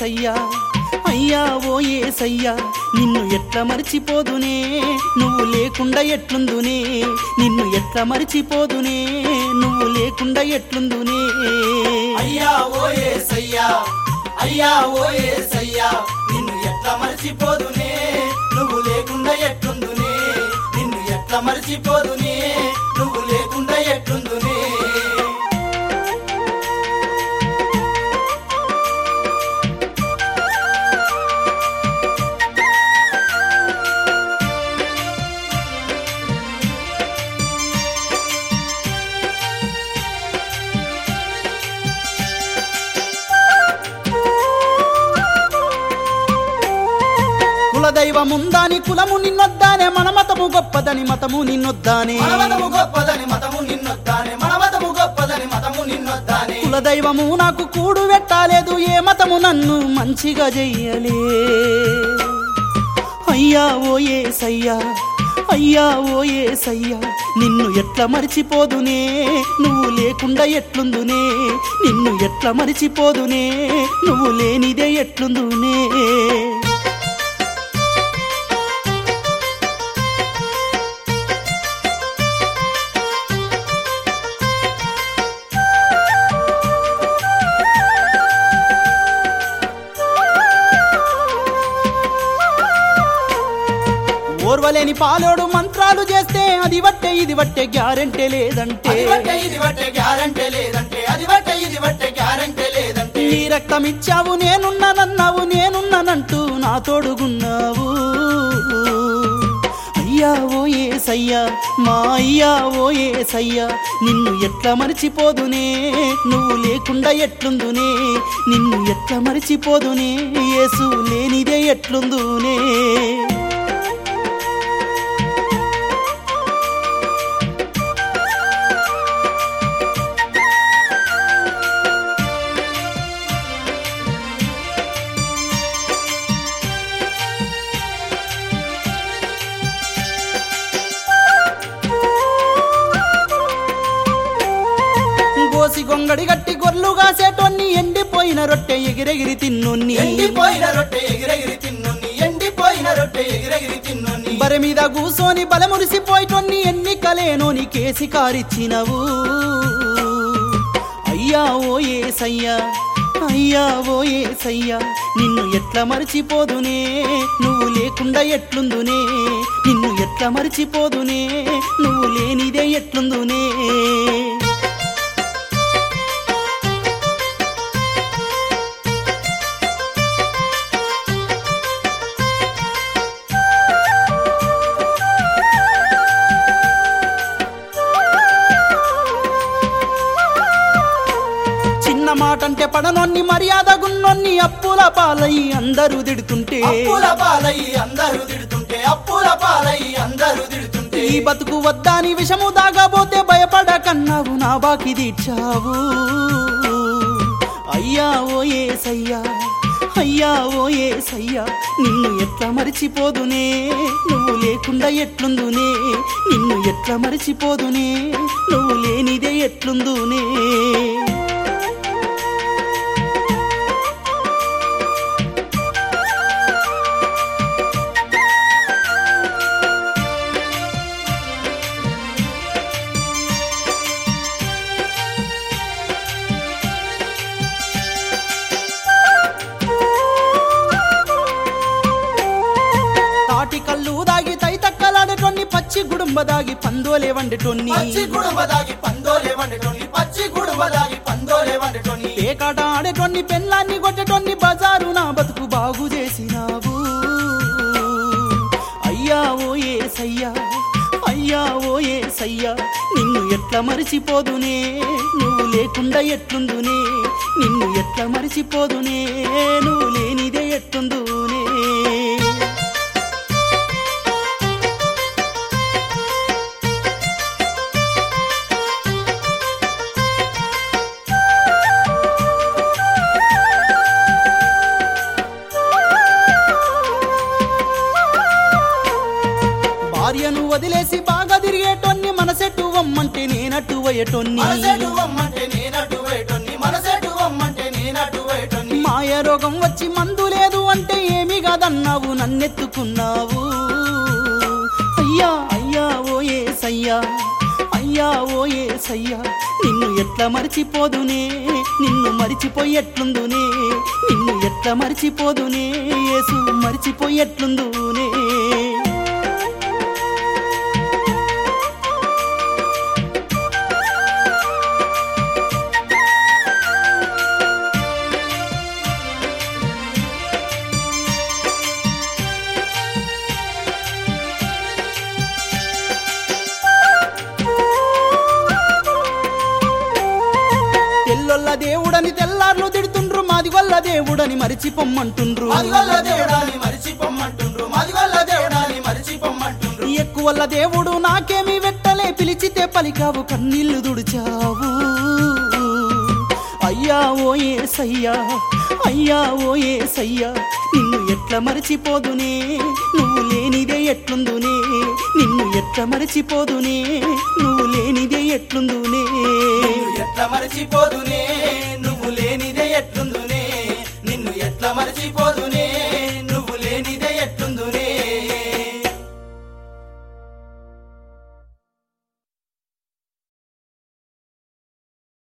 సయ్యా అయ్యా ఓ ఏ సయ్యా నిన్ను ఎట్లా మరిచిపోదునే నువ్వు లేకుండా ఎట్లుందునే నిన్ను ఎట్లా మరిచిపోదునే నువ్వు లేకుండా ఎట్లుందునే అయ్యా ఓ ఏసయ్యా అయ్యా ఓ ఏసయ్యా నిన్ను ఎట్లా మర్చిపోదునే నువ్వు లేకుండా ఎట్లుందునే నిన్ను ఎట్లా మర్చిపోదునే నువ్వు లేకుండా ఎట్లుందునే కులదైవముందాని కులము నిన్నొద్దానే మన మతము గొప్పదని మతము నిన్నొద్దానే మనమతము గొప్పదని మతము నిన్నొద్దానే మనమతము గొప్పదని మతము నిన్నొద్దానే కులదైవము నాకు కూడు పెట్టాలేదు ఏ మతము నన్ను మంచిగా చెయ్యలే అయ్యా ఓ ఏ సయ్యా అయ్యా ఓ ఏ సయ్యా నిన్ను ఎట్లా మరిచిపోదునే నువ్వు లేకుండా ఎట్లుందునే నిన్ను ఎట్లా మరిచిపోదునే నువ్వు లేనిదే ఎట్లుందునే ఓర్వలేని పాలోడు మంత్రాలు చేస్తే అది వట్టే ఇది వట్టే గ్యారెంటీ లేదంటే అది బట్టే ఇది బట్టే గ్యారంటీ లేదంటే అది బట్టే ఇది బట్టే గ్యారంటీ లేదంటే నీ రక్తం ఇచ్చావు నేనున్నానన్నావు నేనున్నానంటూ నా తోడుగున్నావు అయ్యా ఓ ఏ సయ్యా మా అయ్యా ఓ ఏ సయ్యా నిన్ను ఎట్లా మరిచిపోదునే నువ్వు లేకుండా ఎట్లుందునే నిన్ను ఎట్లా మరిచిపోదునే యేసు లేనిదే ఎట్లుందునే గోసి గొంగడి గట్టి గొర్రెలు కాసేటోన్ని ఎండిపోయిన రొట్టె ఎగిరెగిరి తిన్నున్ని ఎండిపోయిన రొట్టె ఎగిరెగిరి తిన్నుని ఎండిపోయిన రొట్టె ఎగిరెగిరి తిన్నుని బరి మీద కూసోని బలమురిసిపోయిటోన్ని ఎన్నికలేనోని కేసి కారిచ్చినవు అయ్యా ఓ ఏ సయ్యా అయ్యా ఓ ఏ సయ్యా నిన్ను ఎట్లా మరిచిపోదునే నువ్వు లేకుండా ఎట్లుందునే నిన్ను ఎట్లా మరిచిపోదునే నువ్వు లేనిదే ఎట్లుందునే చిన్న మాట అంటే పడనొన్ని మర్యాద గున్నొన్ని అప్పుల పాలయ్యి అందరూ తిడుతుంటే అప్పుల పాలయ్యి అందరూ తిడుతుంటే అప్పుల పాలయ్యి అందరూ తిడుతుంటే ఈ బతుకు వద్దాని విషము దాగబోతే భయపడకన్నావు నా బాకి తీర్చావు అయ్యా ఓ ఏ సయ్యా అయ్యా ఓ ఏ సయ్యా నిన్ను ఎట్లా మరిచిపోదునే నువ్వు లేకుండా ఎట్లుందునే నిన్ను ఎట్లా మరిచిపోదునే నువ్వు లేనిదే ఎట్లుందునే తాటి కళ్ళు దాగి తైతక్కలాడేటోన్ని పచ్చి గుడుంబ దాగి పందోలే వండేటోన్ని పచ్చి గుడుంబ దాగి పందోలే వండటోని పచ్చి గుడుంబ దాగి పందోలే వండటోని పేకాట ఆడేటోన్ని పెళ్ళాన్ని కొట్టేటోన్ని బజారు నా బతుకు బాగు చేసినావు అయ్యా ఓ ఏ సయ్యా అయ్యా ఓ ఏ సయ్యా నిన్ను ఎట్లా మరిచిపోదునే నువ్వు లేకుండా ఎట్లుందునే నిన్ను ఎట్లా మరిచిపోదునే నువ్వు లేనిదే ఎట్లుందునే భార్యను వదిలేసి బాగా తిరిగేటోన్ని మనసెట్టు వమ్మంటే నేనట్టు పోయేటోన్ని మనసేటు వమ్మంటే నేనటు వేటోని మనసేటు వమ్మంటే నేనటు వేటోని మాయ మాయరోగం వచ్చి మందు లేదు అంటే ఏమి కాదన్నావు నన్నెత్తుకున్నావు అయ్యా అయ్యా ఓ ఏ సయ్యా అయ్యా ఓ ఏ సయ్యా నిన్ను ఎట్లా మరిచిపోదునే నిన్ను మరిచిపోయి ఎట్లుందునే నిన్ను ఎట్లా మరిచిపోదునే యేసు మరిచిపోయి ఎట్లుందునే తెల్లొల్ల దేవుడని తెల్లార్లు తిడుతుండ్రు మాదిగొల్ల దేవుడని మరిచిపోమ్మంటుండ్రు మదిగొల్ల దేవుడాని మరిచిపోమ్మంటుండ్రు మదిగొల్ల దేవుడాని మరిచిపోమ్మంటుండ్రు ఎక్కువల్ల దేవుడు నాకేమి వెట్టలే పిలిచితే పలికావు కన్నీళ్లు దుడిచావు అయ్యా ఓ ఏ సయ్యా అయ్యా ఓ ఏ సయ్యా నిన్ను ఎట్లా మరిచిపోదునే నువ్వు లేనిదే ఎట్లుందునే నిన్ను ఎట్లా మరిచిపోదునే నువ్వు లేనిదే ఎట్లుందునే నిన్ను ఎట్లా మరిచిపోదునే నువ్వు లేనిదే ఎట్లుందునే నిన్ను ఎట్లా మరిచిపోదునే